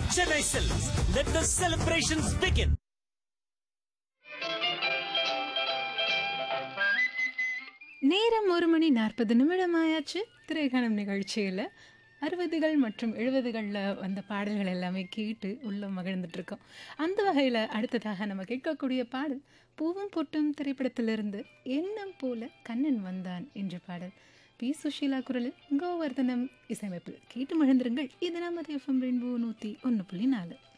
Chennai Silks. Let the celebrations begin. நேரம் ஒரு மணி நாற்பது நிமிடம் ஆயாச்சு திரைக்கணம் நிகழ்ச்சியில் அறுபதுகள் மற்றும் எழுபதுகளில் வந்த பாடல்கள் எல்லாமே கேட்டு உள்ள மகிழ்ந்துட்டு இருக்கோம் அந்த வகையில் அடுத்ததாக நம்ம கேட்கக்கூடிய பாடல் பூவும் பொட்டும் திரைப்படத்திலிருந்து எண்ணம் போல கண்ணன் வந்தான் என்ற பாடல் பி சுஷீலா குரலில் கோவர்தனம் இசையமைப்பில் கேட்டு மகிழ்ந்திருங்கள் இது நமது எஃப்எம் ரெயின்போ நூற்றி ஒன்று புள்ளி நாலு